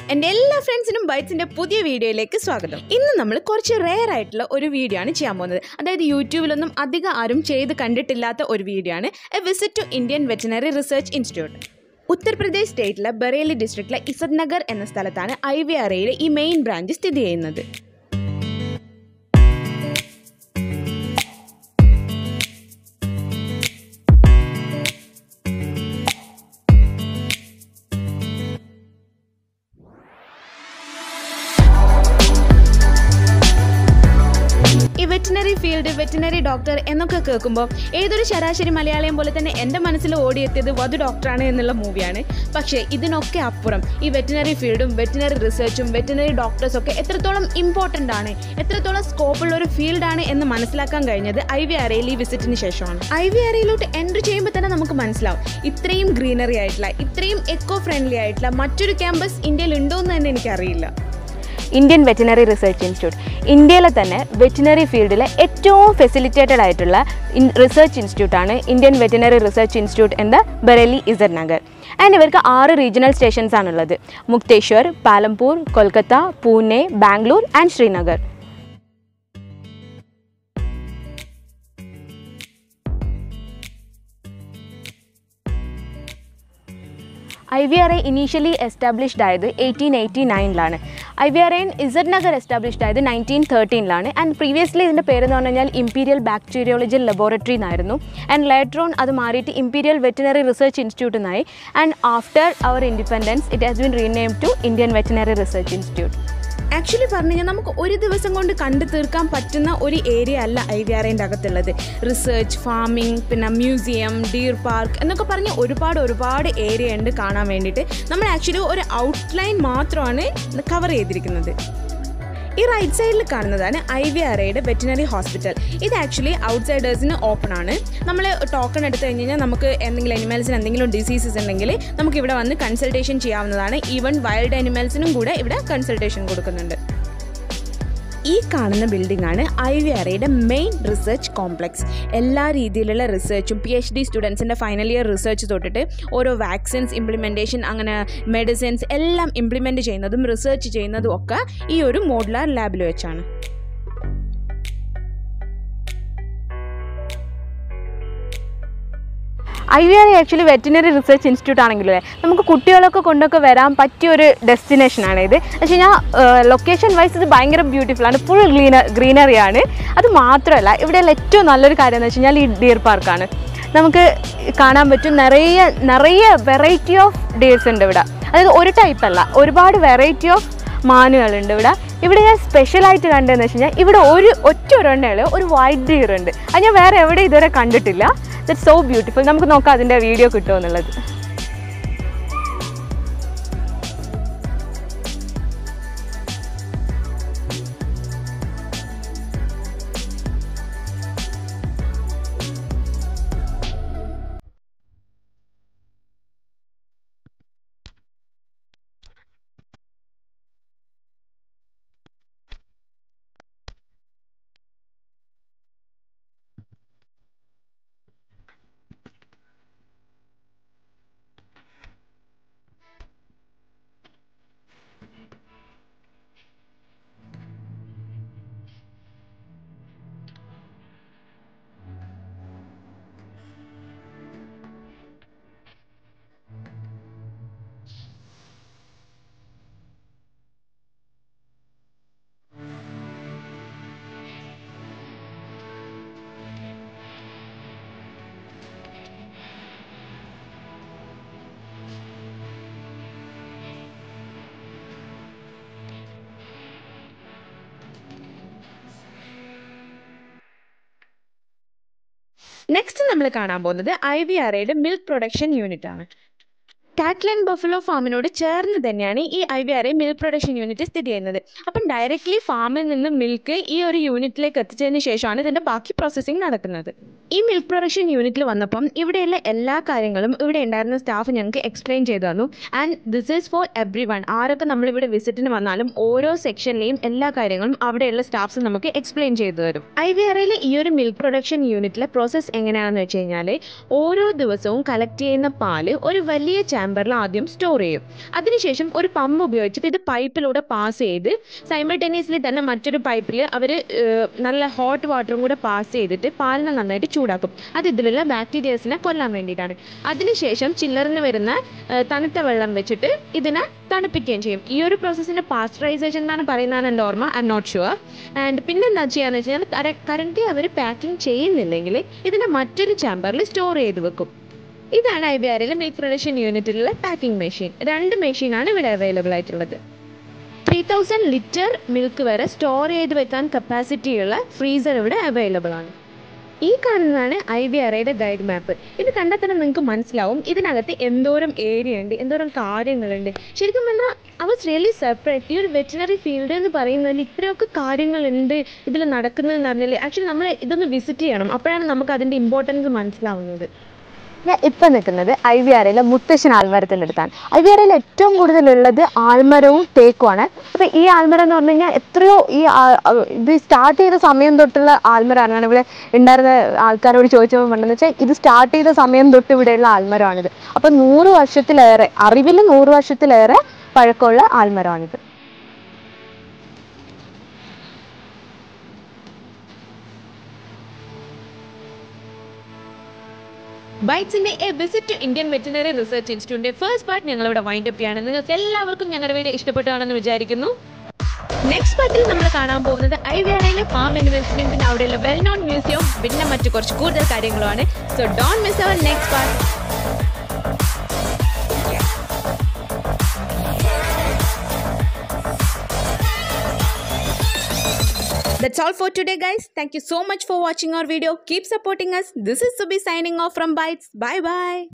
എൻ്റെ എല്ലാ ഫ്രണ്ട്സിനും ബൈറ്റ്സിൻ്റെ പുതിയ വീഡിയോയിലേക്ക് സ്വാഗതം ഇന്ന് നമ്മൾ കുറച്ച് റെയർ ആയിട്ടുള്ള ഒരു വീഡിയോ ആണ് ചെയ്യാൻ പോകുന്നത് അതായത് യൂട്യൂബിലൊന്നും അധികം ആരും ചെയ്ത് കണ്ടിട്ടില്ലാത്ത ഒരു വീഡിയോ ആണ് a visit to Indian veterinary research institute Uttar Pradesh സ്റ്റേറ്റിലെ ബറേലി ഡിസ്ട്രിക്റ്റിലെ ഇസദ് നഗർ എന്ന സ്ഥലത്താണ് ഐ വി ആർ എയിലെ ഈ മെയിൻ ബ്രാഞ്ച് സ്ഥിതി ചെയ്യുന്നത് ഈ വെറ്റിനറി ഫീൽഡ് വെറ്റിനറി ഡോക്ടർ എന്നൊക്കെ കേൾക്കുമ്പോൾ ഏതൊരു ശരാശരി മലയാളിയും പോലെ തന്നെ എൻ്റെ മനസ്സിൽ ഓടിയെത്തിയത് വധു ഡോക്ടറാണ് എന്നുള്ള മൂവിയാണ് പക്ഷേ ഇതിനൊക്കെ അപ്പുറം ഈ വെറ്റിനറി ഫീൽഡും വെറ്റിനറി റിസർച്ചും വെറ്റിനറി ഡോക്ടേഴ്സും ഒക്കെ എത്രത്തോളം ഇമ്പോർട്ടൻ്റ് ആണ് എത്രത്തോളം സ്കോപ്പുള്ള ഒരു ഫീൽഡാണ് എന്ന് മനസ്സിലാക്കാൻ കഴിഞ്ഞത് ഐ വി ആർ ഈ വിസിറ്റിന് ശേഷമാണ് ഐ വി ആർ എൻട്രി ചെയ്യുമ്പോൾ തന്നെ നമുക്ക് മനസ്സിലാവും ഇത്രയും ഗ്രീനറി ആയിട്ടുള്ള ഇത്രയും എക്കോ ഫ്രണ്ട്ലി ആയിട്ടുള്ള മറ്റൊരു ക്യാമ്പസ് ഇന്ത്യയിൽ ഉണ്ടോ എന്ന് തന്നെ എനിക്കറിയില്ല ഇന്ത്യൻ വെറ്റിനറി റിസർച്ച് ഇൻസ്റ്റിറ്റ്യൂട്ട് ഇന്ത്യയിലെ തന്നെ വെറ്റിനറി ഫീൽഡിലെ ഏറ്റവും ഫെസിലിറ്റേറ്റഡ് ആയിട്ടുള്ള റിസർച്ച് ഇൻസ്റ്റിറ്റ്യൂട്ടാണ് ഇന്ത്യൻ വെറ്റിനറി റിസർച്ച് ഇൻസ്റ്റിറ്റ്യൂട്ട് എന്ന ബറേലി ഇസർ നഗർ ആൻഡ് ഇവർക്ക് ആറ് റീജിയണൽ സ്റ്റേഷൻസ് ആണുള്ളത് Mukteshwar Palampur Kolkata Pune Bangalore and Srinagar I V R I initially established ആയത് എയ്റ്റീൻ എയ്റ്റി നയനിലാണ് I V R I Izatnagar established ആയത് നയൻറ്റീൻ തേർട്ടീനിലാണ് ആൻഡ് പ്രീവിയസ്ലി ഇതിൻ്റെ പേരെന്ന് പറഞ്ഞു കഴിഞ്ഞാൽ ഇമ്പീരിയൽ ബാക്ടീരിയോളജി ലബോറട്ടറി എന്നായിരുന്നു ആൻഡ് ലേറ്റർ ഓൺ അത് മാറിയിട്ട് ഇമ്പീരിയൽ വെറ്റിനറി റിസർച്ച് ഇൻസ്റ്റിറ്റ്യൂട്ട് എന്നായി and after our independence it has been rename to Indian veterinary research institute actually പറഞ്ഞു കഴിഞ്ഞാൽ നമുക്ക് ഒരു ദിവസം കൊണ്ട് കണ്ടു തീർക്കാൻ പറ്റുന്ന ഒരു ഏരിയ അല്ല ഐ വി ആറിൻ്റെ അകത്തുള്ളത് റിസർച്ച് ഫാമിംഗ് പിന്നെ മ്യൂസിയം ഡീർ പാർക്ക് എന്നൊക്കെ പറഞ്ഞ് ഒരുപാട് ഒരുപാട് ഏരിയ ഉണ്ട് കാണാൻ വേണ്ടിയിട്ട് നമ്മൾ ആക്ച്വലി ഒരു ഔട്ട്ലൈൻ മാത്രമാണ് കവർ ചെയ്തിരിക്കുന്നത് ഈ റൈറ്റ് സൈഡിൽ കാണുന്നതാണ് ഐ വി ആർ എയുടെ വെറ്റിനറി ഹോസ്പിറ്റൽ ഇത് ആക്ച്വലി ഔട്ട്സൈഡേഴ്സിന് ഓപ്പൺ ആണ് നമ്മൾ ടോക്കൺ എടുത്തു കഴിഞ്ഞ് കഴിഞ്ഞാൽ നമുക്ക് എന്തെങ്കിലും അനിമൽസിന് എന്തെങ്കിലും ഡിസീസസ് ഉണ്ടെങ്കിൽ നമുക്ക് ഇവിടെ വന്ന് കൺസൾട്ടേഷൻ ചെയ്യാവുന്നതാണ് ഈവൻ വൈൽഡ് അനിമൽസിനും കൂടെ ഇവിടെ കൺസൾട്ടേഷൻ കൊടുക്കുന്നുണ്ട് ഈ കാണുന്ന ബിൽഡിംഗ് ആണ് ഐ വി ആർ എയുടെ മെയിൻ റിസർച്ച് കോംപ്ലക്സ് എല്ലാ രീതിയിലുള്ള റിസർച്ചും പി എച്ച് ഡി സ്റ്റുഡൻസിൻ്റെ ഫൈനൽ ഇയർ റിസർച്ച് തൊട്ടിട്ട് ഓരോ വാക്സിൻസ് ഇംപ്ലിമെൻറ്റേഷൻ അങ്ങനെ മെഡിസിൻസ് എല്ലാം ഇംപ്ലിമെൻറ്റ് ചെയ്യുന്നതും റിസർച്ച് ചെയ്യുന്നതും ഒക്കെ ഈ ഒരു മോഡുലാർ ലാബിൽ വെച്ചാണ് I V R actually veterinary research institute ആണെങ്കിലേ നമുക്ക് കുട്ടികളൊക്കെ കൊണ്ടൊക്കെ വരാൻ പറ്റിയ ഒരു ഡെസ്റ്റിനേഷനാണ് ഇത് പക്ഷേ കഴിഞ്ഞാൽ ലൊക്കേഷൻ വൈസ് ഇത് ഭയങ്കര ബ്യൂട്ടിഫുൾ ആണ് ഫുൾ ഗ്രീന ഗ്രീനറി ആണ് അത് മാത്രമല്ല ഇവിടെയുള്ള ഏറ്റവും നല്ലൊരു കാര്യം എന്ന് വെച്ച് കഴിഞ്ഞാൽ ഈ ഡിയർ പാർക്കാണ് നമുക്ക് കാണാൻ പറ്റും നിറയെ നിറയെ വെറൈറ്റി ഓഫ് ഡിയേഴ്സ് ഉണ്ട് ഇവിടെ അതായത് ഒരു ടൈപ്പ് അല്ല ഒരുപാട് വെറൈറ്റി ഓഫ് മാനുകളുണ്ട് ഇവിടെ ഇവിടെ ഞാൻ സ്പെഷ്യലായിട്ട് കണ്ടതെന്ന് വെച്ച് കഴിഞ്ഞാൽ ഇവിടെ ഒരു ഒറ്റ ഒരെണ്ണേ ഒരു വൈറ്റ് ഡിയർ ഉണ്ട് അത് ഞാൻ വേറെ എവിടെ ഇതുവരെ കണ്ടിട്ടില്ല ദറ്റ് സോ ബ്യൂട്ടിഫുൾ നമുക്ക് നോക്കാം അതിൻ്റെ വീഡിയോ കിട്ടുമോ എന്നുള്ളത് നെക്സ്റ്റ് നമ്മൾ കാണാൻ പോകുന്നത് ഐ വി ആർ എയുടെ മിൽക്ക് പ്രൊഡക്ഷൻ യൂണിറ്റ് ആണ് കാറ്റ്ലൻ ബഫലോ ഫാമിനോട് ചേർന്ന് തന്നെയാണ് ഈ I V R A milk production unit സ്ഥിതി ചെയ്യുന്നത് അപ്പം ഡയറക്റ്റ്ലി ഫാമിൽ നിന്ന് മിൽക്ക് ഈ ഒരു യൂണിറ്റിലേക്ക് എത്തിച്ചതിന് ശേഷമാണ് ഇതിൻ്റെ ബാക്കി പ്രോസസ്സിംഗ് നടക്കുന്നത് ഈ മിൽക്ക് പ്രൊഡക്ഷൻ യൂണിറ്റിൽ വന്നപ്പം ഇവിടെയുള്ള എല്ലാ കാര്യങ്ങളും ഇവിടെ ഉണ്ടായിരുന്ന സ്റ്റാഫ് ഞങ്ങൾക്ക് എക്സ്പ്ലെയിൻ ചെയ്തു തന്നു and this is for every one ആരൊക്കെ നമ്മളിവിടെ വിസിറ്റിന് വന്നാലും ഓരോ സെക്ഷനിലെയും എല്ലാ കാര്യങ്ങളും അവിടെയുള്ള സ്റ്റാഫ്സ് നമുക്ക് എക്സ്പ്ലെയിൻ ചെയ്തു തരും ഐ വി ആറിലെ ഈ ഒരു മിൽക്ക് പ്രൊഡക്ഷൻ യൂണിറ്റിലെ പ്രോസസ്സ് എങ്ങനെയാണെന്ന് വെച്ച് കഴിഞ്ഞാൽ ഓരോ ദിവസവും കളക്ട് ചെയ്യുന്ന പാല് ഒരു വലിയ ചാമ്പറിൽ ആദ്യം സ്റ്റോർ ചെയ്യും അതിനുശേഷം ഒരു പമ്പ് ഉപയോഗിച്ചിട്ട് ഇത് പൈപ്പിലൂടെ പാസ് ചെയ്ത് സൈമൾട്ടേനിയസ്ലി തന്നെ മറ്റൊരു പൈപ്പിൽ അവർ നല്ല ഹോട്ട് വാട്ടറും കൂടെ പാസ് ചെയ്തിട്ട് പാലിനെ നന്നായിട്ട് ചൂടാക്കും അത് ഇതിലുള്ള ബാക്ടീരിയസിനെ കൊല്ലാൻ വേണ്ടിയിട്ടാണ് അതിനുശേഷം ചില്ലറിന് വരുന്ന ഏഹ്, തണുത്ത വെള്ളം വെച്ചിട്ട് ഇതിനെ തണുപ്പിക്കുകയും ചെയ്യും ഈ ഒരു പ്രോസസ്സിന് പാസ്ചറൈസേഷൻ എന്നാണ് പറയുന്നതാണ് എൻ്റെ ഓർമ്മ I'm not sure and പിന്നെ എന്താ ചെയ്യാന്ന് വെച്ച് കഴിഞ്ഞാൽ കറൻറ്റ് അവർ പാക്കിംഗ് ചെയ്യുന്നില്ലെങ്കിൽ ഇതിനെ മറ്റൊരു ചാമ്പറിൽ സ്റ്റോർ ചെയ്ത് വെക്കും ഇതാണ് ഐ ബി ആറിലെ മിൽക്ക് പ്രൊഡക്ഷൻ യൂണിറ്റിലുള്ള പാക്കിംഗ് മെഷീൻ രണ്ട് മെഷീനാണ് ഇവിടെ അവൈലബിൾ ആയിട്ടുള്ളത് ത്രീ തൗസൻഡ് ലിറ്റർ മിൽക്ക് വരെ സ്റ്റോർ ചെയ്ത് വെക്കാൻ കപ്പാസിറ്റിയുള്ള ഫ്രീസർ ഇവിടെ അവൈലബിൾ ആണ് ഈ കാണുന്നതാണ് ഐ വി ആറയുടെ ഗൈഡ് മാപ്പ് ഇത് കണ്ടാൽ തന്നെ നിങ്ങൾക്ക് മനസ്സിലാവും ഇതിനകത്ത് എന്തോരം ഏരിയ ഉണ്ട് എന്തോരം കാര്യങ്ങളുണ്ട് ശരിക്കും പറഞ്ഞാൽ ഐ വാസ് റിയലി സർപ്രൈസ് ഈ ഒരു വെറ്റിനറി ഫീൽഡ് എന്ന് പറയുന്നതിൽ ഇത്രയൊക്കെ കാര്യങ്ങളുണ്ട് ഇതിൽ നടക്കുന്നതെന്ന് പറഞ്ഞാൽ ആക്ച്വലി നമ്മൾ ഇതൊന്ന് വിസിറ്റ് ചെയ്യണം അപ്പോഴാണ് നമുക്ക് അതിൻ്റെ ഇമ്പോർട്ടൻസ് മനസ്സിലാവുന്നത് ഞാൻ ഇപ്പം നിൽക്കുന്നത് ഐ വി ആറിലെ മുത്തശ്ശൻ ആൽമരത്തിൻ്റെ അടുത്താണ് ഐ വി ആറിൽ ഏറ്റവും കൂടുതലുള്ളത് ആൽമരവും തേക്കുമാണ് അപ്പോൾ ഈ ആൽമരം എന്ന് പറഞ്ഞു കഴിഞ്ഞാൽ എത്രയോ ഈ ആ- ആ- ഇത് സ്റ്റാർട്ട് ചെയ്ത സമയം തൊട്ടുള്ള ആൽമരമാണ് ഇവിടെ ഉണ്ടായിരുന്ന ആൾക്കാരോട് ചോദിച്ചപ്പോൾ പറഞ്ഞതെന്ന് വെച്ചാൽ ഇത് സ്റ്റാർട്ട് ചെയ്ത സമയം തൊട്ട് ഇവിടെയുള്ള ആൽമരമാണിത് അപ്പോൾ നൂറ് വർഷത്തിലേറെ അറിവിൽ നൂറ് വർഷത്തിലേറെ പഴക്കമുള്ള ആൽമരമാണിത് ബൈറ്റ്സിന്റെ a visit to Indian veterinary research ഇൻസ്റ്റിറ്റ്യൂട്ടിന്റെ ഫസ്റ്റ് പാർട്ട് ഞങ്ങൾ ഇവിടെ വൈൻഡ് അപ്പ് ചെയ്യാണ് നിങ്ങൾക്ക് എല്ലാവർക്കും ഞങ്ങളുടെ വീഡിയോ ഇഷ്ടപ്പെട്ടാണെന്ന് വിചാരിക്കുന്നു നെക്സ്റ്റ് പാർട്ടിൽ നമ്മൾ കാണാൻ പോകുന്നത് ഐ വി ആറിലെ ഫാം ഇൻവെസ്റ്റ്മെന്റിന് അവിടെയുള്ള വെൽ നോൺ മ്യൂസിയം പിന്നെ മറ്റു കുറച്ച് കൂടുതൽ കാര്യങ്ങളുമാണ് so don't miss our next part That's all for today, guys. Thank you so much for watching our video. Keep supporting us. This is Subi signing off from Bytes. Bye bye.